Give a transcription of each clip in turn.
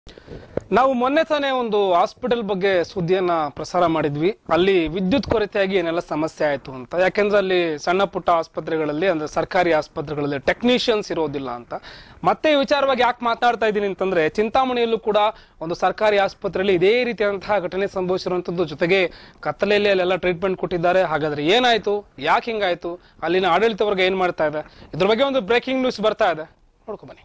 ನಾವು ಮೊನ್ನೆ ತಾನೇ ಒಂದು ಹಾಸ್ಪಿಟಲ್ ಬಗ್ಗೆ ಸುದ್ದಿಯನ್ನ ಪ್ರಸಾರ ಮಾಡಿದ್ವಿ ಅಲ್ಲಿ ವಿದ್ಯುತ್ ಕೊರತೆಯಾಗಿ ಏನೆಲ್ಲ ಸಮಸ್ಯೆ ಆಯ್ತು ಅಂತ ಯಾಕೆಂದ್ರೆ ಅಲ್ಲಿ ಸಣ್ಣ ಪುಟ್ಟ ಆಸ್ಪತ್ರೆಗಳಲ್ಲಿ ಅಂದ್ರೆ ಸರ್ಕಾರಿ ಆಸ್ಪತ್ರೆಗಳಲ್ಲಿ ಟೆಕ್ನಿಷಿಯನ್ಸ್ ಇರೋದಿಲ್ಲ ಅಂತ ಮತ್ತೆ ಈ ವಿಚಾರವಾಗಿ ಯಾಕೆ ಮಾತನಾಡ್ತಾ ಇದ್ದೀನಿ ಅಂತಂದ್ರೆ ಚಿಂತಾಮಣಿಯಲ್ಲೂ ಕೂಡ ಒಂದು ಸರ್ಕಾರಿ ಆಸ್ಪತ್ರೆಯಲ್ಲಿ ಇದೇ ರೀತಿಯಾದಂತಹ ಘಟನೆ ಸಂಭವಿಸಿರುವಂತದ್ದು ಜೊತೆಗೆ ಕತ್ತಲೆಯಲ್ಲಿ ಅಲ್ಲೆಲ್ಲ ಟ್ರೀಟ್ಮೆಂಟ್ ಕೊಟ್ಟಿದ್ದಾರೆ ಹಾಗಾದ್ರೆ ಏನಾಯ್ತು ಯಾಕೆ ಹಿಂಗಾಯ್ತು ಅಲ್ಲಿನ ಆಡಳಿತ ವರ್ಗ ಏನ್ ಮಾಡ್ತಾ ಇದೆ ಇದ್ರ ಬಗ್ಗೆ ಒಂದು ಬ್ರೇಕಿಂಗ್ ನ್ಯೂಸ್ ಬರ್ತಾ ಇದೆ ನೋಡ್ಕೊ ಬನ್ನಿ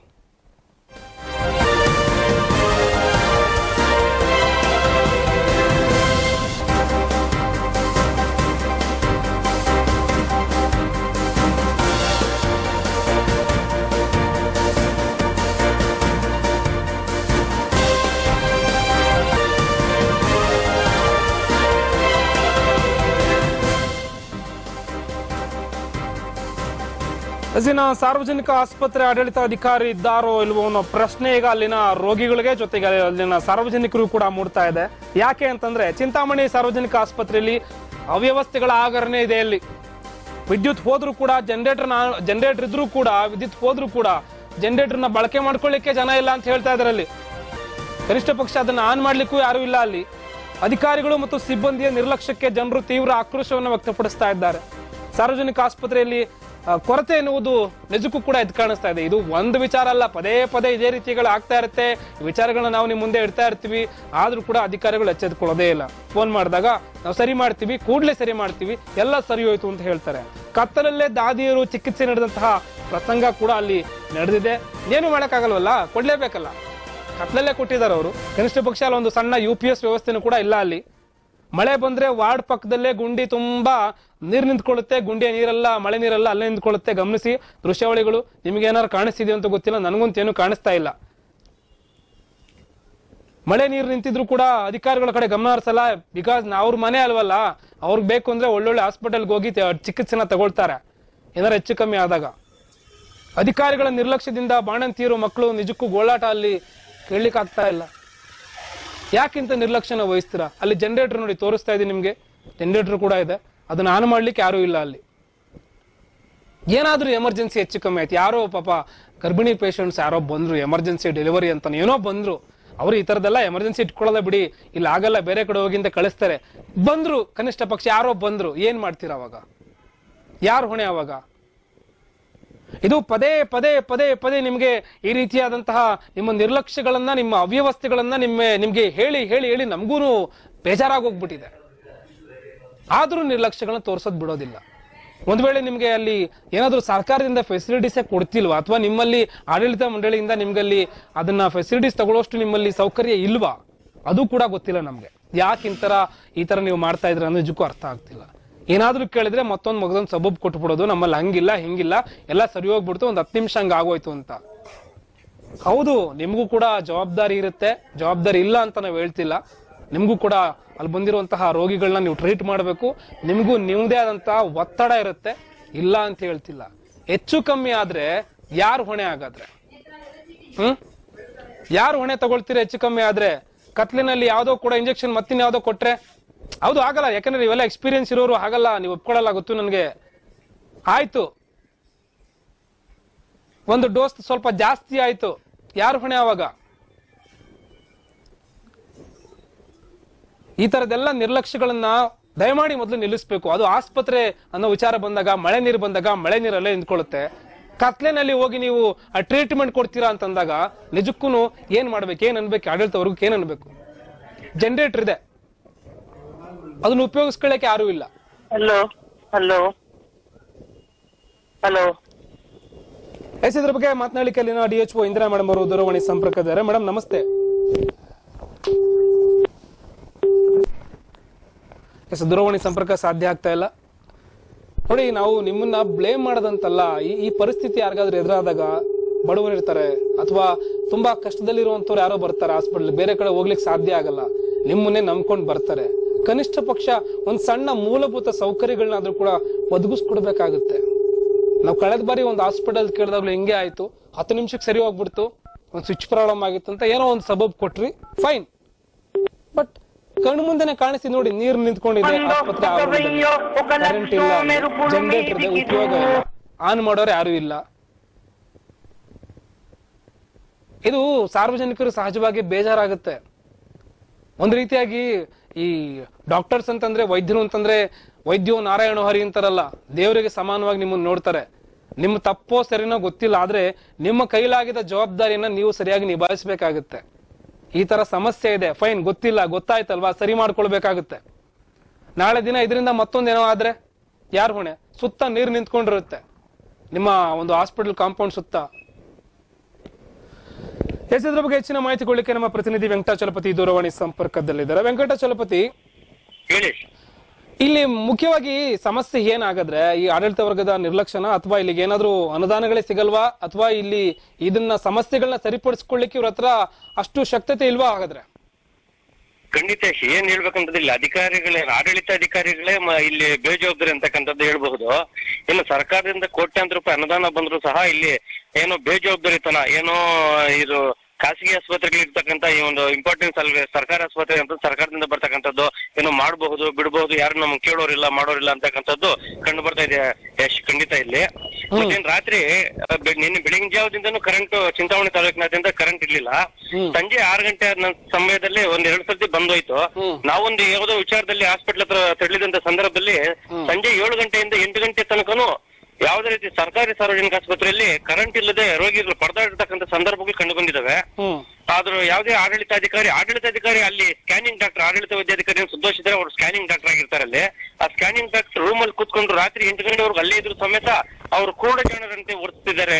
ಅಲ್ಲಿನ ಸಾರ್ವಜನಿಕ ಆಸ್ಪತ್ರೆ ಆಡಳಿತಾಧಿಕಾರಿ ಇದ್ದಾರೋ ಇಲ್ವೋ ಅನ್ನೋ ಪ್ರಶ್ನೆ ಈಗ ಅಲ್ಲಿನ ರೋಗಿಗಳಿಗೆ ಜೊತೆಗೆ ಅಲ್ಲಿನ ಸಾರ್ವಜನಿಕರು ಕೂಡ ಮೂಡ್ತಾ ಇದೆ ಯಾಕೆ ಅಂತಂದ್ರೆ ಚಿಂತಾಮಣಿ ಸಾರ್ವಜನಿಕ ಆಸ್ಪತ್ರೆಯಲ್ಲಿ ಅವ್ಯವಸ್ಥೆಗಳ ಆಗರಣೆ ಇದೆ ಅಲ್ಲಿ ವಿದ್ಯುತ್ ಹೋದ್ರೂ ಕೂಡ ಜನರೇಟರ್ ಜನರೇಟರ್ ಇದ್ರೂ ಕೂಡ ವಿದ್ಯುತ್ ಹೋದ್ರೂ ಕೂಡ ಜನರೇಟರ್ನ ಬಳಕೆ ಮಾಡ್ಕೊಳ್ಳಿಕ್ಕೆ ಜನ ಇಲ್ಲ ಅಂತ ಹೇಳ್ತಾ ಇದಾರೆ ಅಲ್ಲಿ ಕನಿಷ್ಠ ಪಕ್ಷ ಅದನ್ನ ಆನ್ ಮಾಡ್ಲಿಕ್ಕೂ ಯಾರು ಇಲ್ಲ ಅಲ್ಲಿ ಅಧಿಕಾರಿಗಳು ಮತ್ತು ಸಿಬ್ಬಂದಿಯ ನಿರ್ಲಕ್ಷ್ಯಕ್ಕೆ ಜನರು ತೀವ್ರ ಆಕ್ರೋಶವನ್ನು ವ್ಯಕ್ತಪಡಿಸ್ತಾ ಇದ್ದಾರೆ ಸಾರ್ವಜನಿಕ ಆಸ್ಪತ್ರೆಯಲ್ಲಿ ಆ, ಕೊರತೆ ಎನ್ನುವುದು ನಿಜಕ್ಕೂ ಕೂಡ ಎದ್ದು ಕಾಣಿಸ್ತಾ ಇದೆ ಇದು ಒಂದು ವಿಚಾರ ಅಲ್ಲ ಪದೇ ಪದೇ ಇದೇ ರೀತಿಗಳು ಆಗ್ತಾ ಇರುತ್ತೆ ಈ ವಿಚಾರಗಳನ್ನ ನಾವು ನಿಮ್ ಮುಂದೆ ಇಡ್ತಾ ಇರ್ತೀವಿ ಆದ್ರೂ ಕೂಡ ಅಧಿಕಾರಿಗಳು ಎಚ್ಚೆತ್ಕೊಳ್ಳೋದೇ ಇಲ್ಲ ಫೋನ್ ಮಾಡಿದಾಗ ನಾವು ಸರಿ ಮಾಡ್ತೀವಿ ಕೂಡ್ಲೇ ಸರಿ ಮಾಡ್ತೀವಿ ಎಲ್ಲ ಸರಿ ಹೋಯ್ತು ಅಂತ ಹೇಳ್ತಾರೆ ಕತ್ತಲಲ್ಲೇ ದಾದಿಯರು ಚಿಕಿತ್ಸೆ ನಡೆದಂತಹ ಪ್ರಸಂಗ ಕೂಡ ಅಲ್ಲಿ ನಡೆದಿದೆ ಏನು ಮಾಡಕ್ಕಾಗಲ್ವಲ್ಲ ಕೊಡ್ಲೇಬೇಕಲ್ಲ ಕತ್ಲಲ್ಲೇ ಕೊಟ್ಟಿದ್ದಾರೆ ಅವರು ಕನಿಷ್ಠ ಪಕ್ಷ ಅಲ್ಲಿ ಒಂದು ಸಣ್ಣ ಯು ಪಿ ಎಸ್ ವ್ಯವಸ್ಥೆನೂ ಕೂಡ ಇಲ್ಲ ಅಲ್ಲಿ ಮಳೆ ಬಂದ್ರೆ ವಾರ್ಡ್ ಪಕ್ಕದಲ್ಲೇ ಗುಂಡಿ ತುಂಬಾ ನೀರ್ ನಿಂತ್ಕೊಳ್ಳುತ್ತೆ ಗುಂಡಿಯ ನೀರೆಲ್ಲ ಮಳೆ ನೀರೆಲ್ಲ ಅಲ್ಲೇ ನಿಂತ್ಕೊಳ್ಳುತ್ತೆ ಗಮನಿಸಿ ದೃಶ್ಯಾವಳಿಗಳು ನಿಮ್ಗೆ ಏನಾರು ಕಾಣಿಸ್ತಿದೆ ಅಂತ ಗೊತ್ತಿಲ್ಲ ನನಗಂತೂ ಏನು ಕಾಣಿಸ್ತಾ ಇಲ್ಲ ಮಳೆ ನೀರು ನಿಂತಿದ್ರು ಕೂಡ ಅಧಿಕಾರಿಗಳ ಕಡೆ ಗಮನ ಹರಿಸಲ್ಲ ಬಿಕಾಸ್ ಅವ್ರ ಮನೆ ಅಲ್ವಲ್ಲ ಅವ್ರಿಗೆ ಬೇಕು ಅಂದ್ರೆ ಒಳ್ಳೊಳ್ಳೆ ಹಾಸ್ಪಿಟಲ್ಗೆ ಹೋಗಿ ತ- ಚಿಕಿತ್ಸೆನ ತಗೊಳ್ತಾರೆ ಏನಾರು ಹೆಚ್ಚು ಕಮ್ಮಿ ಆದಾಗ ಅಧಿಕಾರಿಗಳ ನಿರ್ಲಕ್ಷ್ಯದಿಂದ ಬಾಣಂತಿಯರು ಮಕ್ಕಳು ನಿಜಕ್ಕೂ ಗೋಳಾಟ ಅಲ್ಲಿ ಕೇಳಲಿಕ್ಕೆ ಆಗ್ತಾ ಇಲ್ಲ ಯಾಕಿಂತ ನಿರ್ಲಕ್ಷ್ಯನ ವಹಿಸ್ತೀರಾ ಅಲ್ಲಿ ಜನರೇಟರ್ ನೋಡಿ ತೋರಿಸ್ತಾ ಇದೀನಿ ನಿಮ್ಗೆ ಜನರೇಟರ್ ಕೂಡ ಇದೆ ಅದನ್ನ ಆನ್ ಮಾಡ್ಲಿಕ್ಕೆ ಯಾರು ಇಲ್ಲ ಅಲ್ಲಿ ಏನಾದ್ರೂ ಎಮರ್ಜೆನ್ಸಿ ಹೆಚ್ಚು ಕಮ್ಮಿ ಆಯ್ತು ಯಾರೋ ಪಾಪ ಗರ್ಭಿಣಿ ಪೇಷಂಟ್ಸ್ ಯಾರೋ ಬಂದ್ರು ಎಮರ್ಜೆನ್ಸಿ ಡೆಲಿವರಿ ಅಂತ ಏನೋ ಬಂದ್ರು ಅವ್ರು ಈ ತರದೆಲ್ಲ ಎಮರ್ಜೆನ್ಸಿ ಇಟ್ಕೊಳ್ಳೋದ ಬಿಡಿ ಇಲ್ಲಿ ಆಗಲ್ಲ ಬೇರೆ ಕಡೆ ಹೋಗಿಂತ ಕಳಿಸ್ತಾರೆ ಬಂದ್ರು ಕನಿಷ್ಠ ಪಕ್ಷ ಯಾರೋ ಬಂದ್ರು ಏನ್ ಮಾಡ್ತೀರಾ ಅವಾಗ ಯಾರು ಹೊಣೆ ಅವಾಗ ಇದು ಪದೇ ಪದೇ ಪದೇ ಪದೇ ನಿಮ್ಗೆ ಈ ರೀತಿಯಾದಂತಹ ನಿಮ್ಮ ನಿರ್ಲಕ್ಷ್ಯಗಳನ್ನ ನಿಮ್ಮ ಅವ್ಯವಸ್ಥೆಗಳನ್ನ ನಿಮ್ಮ ನಿಮ್ಗೆ ಹೇಳಿ ಹೇಳಿ ಹೇಳಿ ನಮಗೂ ಬೇಜಾರಾಗೋಗ್ಬಿಟ್ಟಿದೆ ಆದ್ರೂ ನಿರ್ಲಕ್ಷ್ಯಗಳನ್ನ ತೋರ್ಸೋದ್ ಬಿಡೋದಿಲ್ಲ ಒಂದ್ ವೇಳೆ ನಿಮ್ಗೆ ಅಲ್ಲಿ ಏನಾದ್ರೂ ಸರ್ಕಾರದಿಂದ ಫೆಸಿಲಿಟೀಸೇ ಕೊಡ್ತಿಲ್ವಾ ಅಥವಾ ನಿಮ್ಮಲ್ಲಿ ಆಡಳಿತ ಮಂಡಳಿಯಿಂದ ನಿಮ್ಗಲ್ಲಿ ಅದನ್ನ ಫೆಸಿಲಿಟೀಸ್ ತಗೊಳ್ಳೋಷ್ಟು ನಿಮ್ಮಲ್ಲಿ ಸೌಕರ್ಯ ಇಲ್ವಾ ಅದು ಕೂಡ ಗೊತ್ತಿಲ್ಲ ನಮ್ಗೆ ಯಾಕೆ ಇಂತರ ಈ ತರ ನೀವು ಮಾಡ್ತಾ ಇದ್ರ ಅನ್ನೋ ನಿಜಕ್ಕೂ ಅರ್ಥ ಆಗ್ತಿಲ್ಲ ಏನಾದ್ರೂ ಕೇಳಿದ್ರೆ ಮತ್ತೊಂದ್ ಮಗದೊಂದ್ ಸಬಬ್ ಕೊಟ್ಬಿಡೋದು ನಮ್ಮಲ್ಲಿ ಹಂಗಿಲ್ಲ ಹಿಂಗಿಲ್ಲ ಎಲ್ಲ ಸರಿ ಹೋಗ್ಬಿಡ್ತು ಒಂದ್ ಹತ್ತು ನಿಮಿಷ ಹಂಗ ಆಗೋಯ್ತು ಅಂತ ಹೌದು ನಿಮಗೂ ಕೂಡ ಜವಾಬ್ದಾರಿ ಇರುತ್ತೆ ಜವಾಬ್ದಾರಿ ಇಲ್ಲ ಅಂತ ನಾವು ಹೇಳ್ತಿಲ್ಲ ನಿಮಗೂ ಕೂಡ ಅಲ್ಲಿ ಬಂದಿರುವಂತಹ ರೋಗಿಗಳನ್ನ ನೀವು ಟ್ರೀಟ್ ಮಾಡಬೇಕು ನಿಮಗೂ ನಿಮ್ದೇ ಆದಂತಹ ಒತ್ತಡ ಇರುತ್ತೆ ಇಲ್ಲ ಅಂತ ಹೇಳ್ತಿಲ್ಲ ಹೆಚ್ಚು ಕಮ್ಮಿ ಆದ್ರೆ ಯಾರು ಹೊಣೆ ಆಗಾದ್ರೆ ಹ್ಮ್ ಯಾರು ಹೊಣೆ ತಗೊಳ್ತೀರಾ ಹೆಚ್ಚು ಕಮ್ಮಿ ಆದ್ರೆ ಕತ್ಲಿನಲ್ಲಿ ಯಾವ್ದೋ ಕೂಡ ಇಂಜೆಕ್ಷನ್ ಮತ್ತಿನ್ ಯಾವ್ದೋ ಕೊಟ್ರೆ ಹೌದು ಆಗಲ್ಲ ಯಾಕಂದ್ರೆ ಇವೆಲ್ಲ ಎಕ್ಸ್ಪೀರಿಯನ್ಸ್ ಇರೋರು ಆಗಲ್ಲ ನೀವು ಒಪ್ಕೊಳ್ಳಲ್ಲ ಗೊತ್ತು ನನಗೆ ಆಯ್ತು ಒಂದು ಡೋಸ್ ಸ್ವಲ್ಪ ಜಾಸ್ತಿ ಆಯ್ತು ಯಾರು ಹೊಣೆ ಅವಾಗ ಈ ತರದೆಲ್ಲ ನಿರ್ಲಕ್ಷ್ಯಗಳನ್ನ ದಯಮಾಡಿ ಮೊದಲು ನಿಲ್ಲಿಸಬೇಕು ಅದು ಆಸ್ಪತ್ರೆ ಅನ್ನೋ ವಿಚಾರ ಬಂದಾಗ ಮಳೆ ನೀರು ಬಂದಾಗ ಮಳೆ ನೀರಲ್ಲೇ ನಿಂತ್ಕೊಳ್ಳುತ್ತೆ ಕತ್ಲೆನಲ್ಲಿ ಹೋಗಿ ನೀವು ಟ್ರೀಟ್ಮೆಂಟ್ ಕೊಡ್ತೀರಾ ಅಂತಂದಾಗ ನಿಜಕ್ಕೂ ಏನ್ ಮಾಡ್ಬೇಕು ಏನ್ ಅನ್ಬೇಕು ಆಡಳಿತ ವರ್ಗಕ್ಕೆ ಏನ್ ಅನ್ಬೇಕು ಜನರೇಟರ್ ಇದೆ ಅದನ್ನ ಉಪಯೋಗಿಸ್ಕೊಳ್ಳಕ್ಕೆ ಯಾರು ಇಲ್ಲ ಹಲೋ ಹಲೋ ಹಲೋ ಎಸ್ ಇದ್ರ ಬಗ್ಗೆ ಮಾತನಾಡಲಿಕ್ಕೆ ಅಲ್ಲಿನ D H O Indira madam ಅವರು ದೂರವಾಣಿ ಸಂಪರ್ಕ ಇದ್ದಾರೆ ಮೇಡಮ್ ನಮಸ್ತೆ ಎಸ್ ದೂರವಾಣಿ ಸಂಪರ್ಕ ಸಾಧ್ಯ ಆಗ್ತಾ ಇಲ್ಲ ನೋಡಿ ನಾವು ನಿಮ್ಮನ್ನ ಬ್ಲೇಮ್ ಮಾಡೋದಂತಲ್ಲ ಈ ಈ ಪರಿಸ್ಥಿತಿ ಯಾರಿಗಾದ್ರೂ ಎದುರಾದಾಗ ಬಡವರು ಇರ್ತಾರೆ ಅಥವಾ ತುಂಬಾ ಕಷ್ಟದಲ್ಲಿರುವಂತವ್ರು ಯಾರೋ ಬರ್ತಾರೆ ಹಾಸ್ಪಿಟಲ್ ಬೇರೆ ಕಡೆ ಹೋಗ್ಲಿಕ್ಕೆ ಸಾಧ್ಯ ಆಗಲ್ಲ ನಿಮ್ಮನ್ನೇ ನಂಬ್ಕೊಂಡು ಬರ್ತಾರೆ ಕನಿಷ್ಠ ಪಕ್ಷ ಒಂದ್ ಸಣ್ಣ ಮೂಲಭೂತ ಸೌಕರ್ಯಗಳನ್ನಾದ್ರೂ ಕೂಡ ಒದಗಿಸ್ಕೊಡ್ಬೇಕಾಗುತ್ತೆ ನಾವು ಕಳೆದ ಬಾರಿ ಒಂದು ಹಾಸ್ಪಿಟಲ್ ಕೇಳಿದಾಗ್ಲೂ ಹಿಂಗೆ ಆಯ್ತು ಹತ್ತು ನಿಮಿಷಕ್ಕೆ ಸರಿ ಹೋಗ್ಬಿಡ್ತು ಒಂದು ಸ್ವಿಚ್ ಪ್ರಾಬ್ಲಮ್ ಆಗಿತ್ತು ಅಂತ ಏನೋ ಒಂದು ಸಬಬ್ ಕೊಟ್ರಿ ಫೈನ್ ಬಟ್ ಕಣ್ಣು ಮುಂದೆನೆ ಕಾಣಿಸಿ ನೋಡಿ ನೀರು ನಿಂತ್ಕೊಂಡಿದೆ ಆಸ್ಪತ್ರೆ ಕರೆಂಟ್ ಇಲ್ಲ ಜನರೇಟರ್ ಇದೆ ಉಪಯೋಗ ಇಲ್ಲ ಆನ್ ಮಾಡೋರು ಯಾರು ಇಲ್ಲ ಇದು ಸಾರ್ವಜನಿಕರು ಸಹಜವಾಗಿ ಬೇಜಾರಾಗುತ್ತೆ ಒಂದ್ ರೀತಿಯಾಗಿ ಈ ಡಾಕ್ಟರ್ಸ್ ಅಂತಂದ್ರೆ ವೈದ್ಯರು ಅಂತಂದ್ರೆ ವೈದ್ಯೋ ನಾರಾಯಣ ಹರಿ ಅಂತಾರಲ್ಲ ದೇವರಿಗೆ ಸಮಾನವಾಗಿ ನಿಮ್ಮನ್ನ ನೋಡ್ತಾರೆ ನಿಮ್ಮ ತಪ್ಪೋ ಸರಿನೋ ಗೊತ್ತಿಲ್ಲ ಆದ್ರೆ ನಿಮ್ಮ ಕೈಲಾಗಿದ್ದ ಜವಾಬ್ದಾರಿಯನ್ನ ನೀವು ಸರಿಯಾಗಿ ನಿಭಾಯಿಸಬೇಕಾಗುತ್ತೆ ಈ ತರ ಸಮಸ್ಯೆ ಇದೆ ಫೈನ್ ಗೊತ್ತಿಲ್ಲ ಗೊತ್ತಾಯ್ತಲ್ವಾ ಸರಿ ಮಾಡ್ಕೊಳ್ಬೇಕಾಗುತ್ತೆ ನಾಳೆ ದಿನ ಇದರಿಂದ ಮತ್ತೊಂದೇನೋ ಆದ್ರೆ ಯಾರು ಹೊಣೆ ಸುತ್ತ ನೀರು ನಿಂತ್ಕೊಂಡಿರುತ್ತೆ ನಿಮ್ಮ ಒಂದು ಹಾಸ್ಪಿಟಲ್ ಕಾಂಪೌಂಡ್ ಸುತ್ತ ಎಸ್ ಇದ್ರ ಬಗ್ಗೆ ಹೆಚ್ಚಿನ ಮಾಹಿತಿ ಕೊಡ್ಲಿಕ್ಕೆ ನಮ್ಮ ಪ್ರತಿನಿಧಿ ವೆಂಕಟಾಚಲಪತಿ ದೂರವಾಣಿ ಸಂಪರ್ಕದಲ್ಲಿದ್ದಾರೆ ವೆಂಕಟಾಚಲಪತಿ ಹೇಳಿ ಇಲ್ಲಿ ಮುಖ್ಯವಾಗಿ ಸಮಸ್ಯೆ ಏನಾಗದ್ರೆ ಈ ಆಡಳಿತ ವರ್ಗದ ನಿರ್ಲಕ್ಷ್ಯನ ಅಥವಾ ಇಲ್ಲಿಗೆ ಏನಾದ್ರೂ ಅನುದಾನಗಳೇ ಸಿಗಲ್ವಾ ಅಥವಾ ಇಲ್ಲಿ ಇದನ್ನ ಸಮಸ್ಯೆಗಳನ್ನ ಸರಿಪಡಿಸ್ಕೊಳ್ಳಿಕ್ಕೆ ಇವ್ರ ಹತ್ರ ಅಷ್ಟು ಶಕ್ತತೆ ಇಲ್ವಾ ಹಾಗಾದ್ರೆ ಖಂಡಿತ ಏನ್ ಹೇಳ್ಬೇಕಂತದ್ದು ಇಲ್ಲಿ ಅಧಿಕಾರಿಗಳೇ ಆಡಳಿತ ಅಧಿಕಾರಿಗಳೇ ಮ- ಇಲ್ಲಿ ಬೇಜವಾಬ್ದಾರಿ ಅಂತಕ್ಕಂಥದ್ದು ಹೇಳ್ಬಹುದು ಇನ್ನು ಸರ್ಕಾರದಿಂದ ಕೋಟ್ಯಾಂತರ ರೂಪಾಯಿ ಅನುದಾನ ಬಂದ್ರು ಸಹ ಇಲ್ಲಿ ಏನೋ ಬೇಜವಾಬ್ದಾರಿತನ ಏನೋ ಇದು ಖಾಸಗಿ ಆಸ್ಪತ್ರೆಗಳಿರ್ತಕ್ಕಂಥ ಈ ಒಂದು ಇಂಪಾರ್ಟೆನ್ಸ್ ಅಲ್ವೇ ಸರ್ಕಾರಿ ಆಸ್ಪತ್ರೆ ಅಂತ ಸರ್ಕಾರದಿಂದ ಬರ್ತಕ್ಕಂಥದ್ದು ಏನೋ ಮಾಡಬಹುದು ಬಿಡಬಹುದು ಯಾರು ನಮ್ಗೆ ಕೇಳೋರಿಲ್ಲ ಮಾಡೋರಿಲ್ಲ ಅಂತಕ್ಕಂಥದ್ದು ಕಂಡು ಬರ್ತಾ ಇದೆ ಯಶ್ ಖಂಡಿತ ಇಲ್ಲಿ ಮತ್ತೇನ್ ರಾತ್ರಿ ಅಹ್, ಬೆ- ನಿನ್ನೆ ಬೆಳಗಿನ ಜಾವದಿಂದನೂ ಕರೆಂಟ್ ಚಿಂತಾಮಣಿ ತಾಲೂಕಿನಾದ್ಯಂತ ಕರೆಂಟ್ ಇರ್ಲಿಲ್ಲ ಹ್ಮ್. ಸಂಜೆ ಆರು ಗಂಟೆ ನ- ಸಮಯದಲ್ಲಿ ಒಂದ್ ಎರಡು ಸರ್ತಿ ಬಂದೋಯ್ತು ಹ್ಮ್. ನಾವೊಂದು ಯಾವುದೋ ವಿಚಾರದಲ್ಲಿ ಹಾಸ್ಪಿಟ್ಲ್ ಹತ್ರ ತೆರಳಿದಂತ ಸಂದರ್ಭದಲ್ಲಿ ಸಂಜೆ ಏಳು ಗಂಟೆಯಿಂದ ಎಂಟು ಗಂಟೆ ತನಕನು ಯಾವುದೇ ರೀತಿ ಸರ್ಕಾರಿ ಸಾರ್ವಜನಿಕ ಆಸ್ಪತ್ರೆಯಲ್ಲಿ ಕರೆಂಟ್ ಇಲ್ಲದೆ ರೋಗಿಗಳು ಪರದಾಡಿರ್ತಕ್ಕಂಥ ಸಂದರ್ಭಗಳು ಕಂಡು ಬಂದಿದ್ದಾವೆ ಹ್ಮ್ ಆದ್ರೂ ಯಾವುದೇ ಆಡಳಿತಾಧಿಕಾರಿ ಆಡಳಿತಾಧಿಕಾರಿ ಅಲ್ಲಿ ಸ್ಕ್ಯಾನಿಂಗ್ ಡಾಕ್ಟರ್ ಆಡಳಿತ ವೈದ್ಯಾಧಿಕಾರಿ ಸಂತೋಷ್ ಇದ್ದಾರೆ ಅವರು ಸ್ಕ್ಯಾನಿಂಗ್ ಡಾಕ್ಟರ್ ಆಗಿರ್ತಾರೆ ಅಲ್ಲಿ ಆ ಸ್ಕ್ಯಾನಿಂಗ್ ಡಾಕ್ಟರ್ ರೂಮ್ ಅಲ್ಲಿ ಕೂತ್ಕೊಂಡು ರಾತ್ರಿ ಎಂಟು ಗಂಟೆವರೆಗೂ ಅಲ್ಲೇ ಇದ್ರು ಸಮೇತ ಅವರು ಕೂಡ ಜನರಂತೆ ವರ್ತಿದ್ದಾರೆ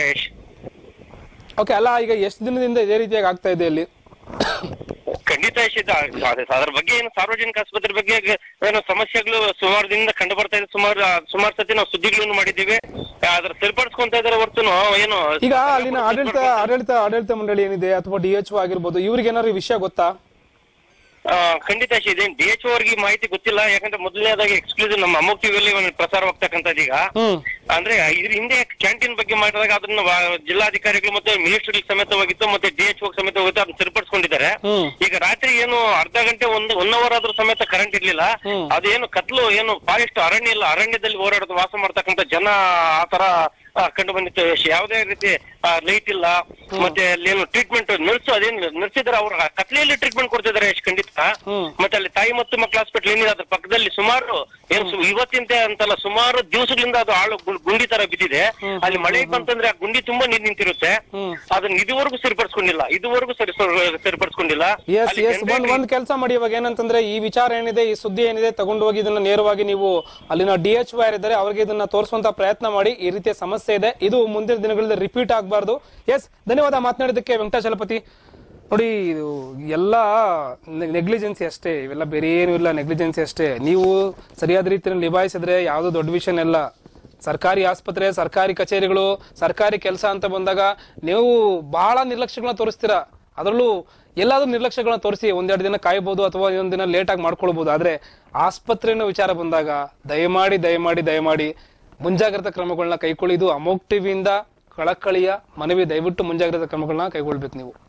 ಓಕೆ ಅಲ್ಲ ಈಗ ಎಷ್ಟು ದಿನದಿಂದ ಇದೇ ರೀತಿಯಾಗಿ ಆಗ್ತಾ ಇದೆ ಇಲ್ಲಿ ಖಂಡಿತ ಯಶಿತ ಅದ್ರ ಬಗ್ಗೆ ಏನು ಸಾರ್ವಜನಿಕ ಆಸ್ಪತ್ರೆ ಬಗ್ಗೆ ಏನೋ ಸಮಸ್ಯೆಗಳು ಸುಮಾರು ದಿನದಿಂದ ಕಂಡು ಬರ್ತಾ ಇದೆ ಸುಮಾರು ಸುಮಾರು ಸತಿ ನಾವು ಸುದ್ದಿಗಳನ್ನು ಮಾಡಿದ್ದೀವಿ ಅದ್ರ ಸರಿಪಡಿಸ್ಕೊಂತ ಇದಾರೆ ಹೊರತುನು ಏನು ಈಗ ಅಲ್ಲಿನ ಆಡಳಿತ ಆಡಳಿತ ಆಡಳಿತ ಮಂಡಳಿ ಏನಿದೆ ಅಥವಾ ಡಿ ಎಚ್ ಆಗಿರ್ಬೋದು ಇವ್ರಿಗೆ ಏನಾದ್ರು ಈ ವಿಷಯ ಗೊತ್ತಾ ಆ, ಖಂಡಿತ ಇದೆ ಡಿ ಎಚ್ ಅವ್ರಿಗೆ ಈ ಮಾಹಿತಿ ಗೊತ್ತಿಲ್ಲ ಯಾಕಂದ್ರೆ ಮೊದಲನೇದಾಗಿ ಎಕ್ಸ್ಕ್ಲೂಸಿವ್ ನಮ್ಮ ಅಮೋಕ್ ಟಿವಿಯಲ್ಲಿ ಒಂದು ಪ್ರಸಾರವಾಗ್ತಕ್ಕಂಥದ್ದು ಈಗ ಹ್ಮ್ ಅಂದ್ರೆ ಇದ್ರ ಹಿಂದೆ ಕ್ಯಾಂಟೀನ್ ಬಗ್ಗೆ ಮಾಡಿದಾಗ ಅದನ್ನ ವಾ- ಜಿಲ್ಲಾಧಿಕಾರಿಗಳು ಮತ್ತೆ ಮಿನಿಸ್ಟರ್ ಸಮೇತವಾಗಿತ್ತು ಮತ್ತೆ ಡಿ ಎಚ್ ಸಮೇತ ಹೋಗಿತ್ತು ಅದನ್ನ ಸರಿಪಡಿಸ್ಕೊಂಡಿದ್ದಾರೆ ಹ್ಮ್ ಈಗ ರಾತ್ರಿ ಏನು ಅರ್ಧ ಗಂಟೆ ಒಂದು ಒನ್ ಅವರ್ ಆದ್ರೂ ಸಮೇತ ಕರೆಂಟ್ ಇರ್ಲಿಲ್ಲ ಹ್ಮ್. ಅದೇನು ಕತ್ಲು ಏನು ಫಾರೆಸ್ಟ್ ಅರಣ್ಯ ಇಲ್ಲ ಅರಣ್ಯದಲ್ಲಿ ಓಡಾಡೋದು ವಾಸ ಮಾಡ್ತಕ್ಕಂಥ ಜನ ಆ ತರ ಆ, ಕಂಡು ಬಂದಿತ್ತು ಯಶ್. ಯಾವುದೇ ರೀತಿ ಲೈಟ್ ಇಲ್ಲ ಮತ್ತೆ ಅಲ್ಲಿ ಏನು ಟ್ರೀಟ್ಮೆಂಟ್ ನರ್ಸ್ ಅದೇನು ನರ್ಸ್ ಇದಾರೆ ಅವ್ರ ಕತ್ಲೆಯಲ್ಲಿ ಟ್ರೀಟ್ಮೆಂಟ್ ಕೊಡ್ತಿದ್ದಾರೆ ಎಷ್ಟು ಖಂಡಿತ ಹ್ಮ್. ಮತ್ತೆ ಅಲ್ಲಿ ತಾಯಿ ಮತ್ತು ಮಕ್ಕಳ ಹಾಸ್ಪಿಟಲ್ ಏನಿದೆ ಅದ್ರ ಪಕ್ಕದಲ್ಲಿ ಸುಮಾರು ಏನು ಸು- ಇವತ್ತಿಂತ ಅಂತಲ್ಲ ಸುಮಾರು ದಿವಸಗಳಿಂದ ಅದು ಆಳು ಗು- ಗುಂಡಿ ತರ ಬಿದ್ದಿದೆ ಅಲ್ಲಿ ಮಳೆ ಬಂತಂದ್ರೆ ಆ ಗುಂಡಿ ತುಂಬಾ ನೀರ್ ನಿಂತಿರುತ್ತೆ ಹ್ಮ್. ಅದನ್ನ ಇದುವರೆಗೂ ಸರಿಪಡಿಸ್ಕೊಂಡಿಲ್ಲ ಇದುವರೆಗೂ ಸರಿ ಸರಿ- ಸರಿಪಡಿಸ್ಕೊಂಡಿಲ್ಲ ಎಸ್ ಅಲ್ಲಿ ಎಸ್ ಒಂದ್ ಜನರಿಗೆ- ಒಂದ್ ಕೆಲಸ ಮಾಡಿ ಇವಾಗ ಏನಂತಂದ್ರೆ ಈ ವಿಚಾರ ಏನಿದೆ ಈ ಸುದ್ದಿ ಏನಿದೆ ತಗೊಂಡು ಹೋಗಿ ಇದನ್ನ ನೇರವಾಗಿ ನೀವು ಅಲ್ಲಿನ ಡಿ ಎಚ್ ಯಾರಿದ್ದಾರೆ ಅವ್ರಿಗೆ ಇದನ್ನ ತೋರಿಸುವಂತ ಪ್ರಯತ್ನ ಮಾಡಿ ಈ ರೀತಿಯ ಸಮಸ್ಯೆ ಇದೆ ಇದು ಮುಂದಿನ ದಿನಗಳಲ್ಲಿ ರಿಪೀಟ್ ಆಗಬಾರ್ದು ಎಸ್ ಧನ್ಯವಾದ ಮಾತನಾಡಿದ್ದಕ್ಕೆ ವೆಂಕಟಾಚಲಪತಿ ನೋಡಿ ಇದು ಎಲ್ಲ ನೆಗ್ಲಿಜೆನ್ಸಿ ಅಷ್ಟೇ ಇವೆಲ್ಲ ಬೇರೆ ಏನು ಇಲ್ಲ ನೆಗ್ಲಿಜೆನ್ಸಿ ಅಷ್ಟೇ ನೀವು ಸರಿಯಾದ ರೀತಿಯಲ್ಲಿ ನಿಭಾಯಿಸಿದ್ರೆ ಯಾವುದು ದೊಡ್ಡ ವಿಷಯನೇ ಅಲ್ಲ ಸರ್ಕಾರಿ ಆಸ್ಪತ್ರೆ ಸರ್ಕಾರಿ ಕಚೇರಿಗಳು ಸರ್ಕಾರಿ ಕೆಲಸ ಅಂತ ಬಂದಾಗ ನೀವು ಬಹಳ ನಿರ್ಲಕ್ಷ್ಯಗಳನ್ನ ತೋರಿಸ್ತೀರಾ ಅದರಲ್ಲೂ ಎಲ್ಲಾದ್ರೂ ನಿರ್ಲಕ್ಷ್ಯಗಳನ್ನ ತೋರಿಸಿ ಒಂದೆರಡು ದಿನ ಕಾಯ್ಬೋದು ಅಥವಾ ಇನ್ನೊಂದು ದಿನ ಲೇಟ್ ಆಗಿ ಮಾಡ್ಕೊಳ್ಬಹುದು ಆದ್ರೆ ಆಸ್ಪತ್ರೆ ಅನ್ನೋ ವಿಚಾರ ಬಂದಾಗ ದಯಮಾಡಿ ದಯಮಾಡಿ ದಯಮಾಡಿ ಮುಂಜಾಗ್ರತಾ ಕ್ರಮಗಳನ್ನ ಕೈಗೊಳ್ಳಿದು ಅಮೋಕ್ ಟಿವಿಯಿಂದ ಕಳಕಳಿಯ ಮನವಿ ದಯವಿಟ್ಟು ಮುಂಜಾಗ್ರತಾ ಕ್ರಮಗಳನ್ನ ಕೈಗೊಳ್ಬೇಕು ನೀವು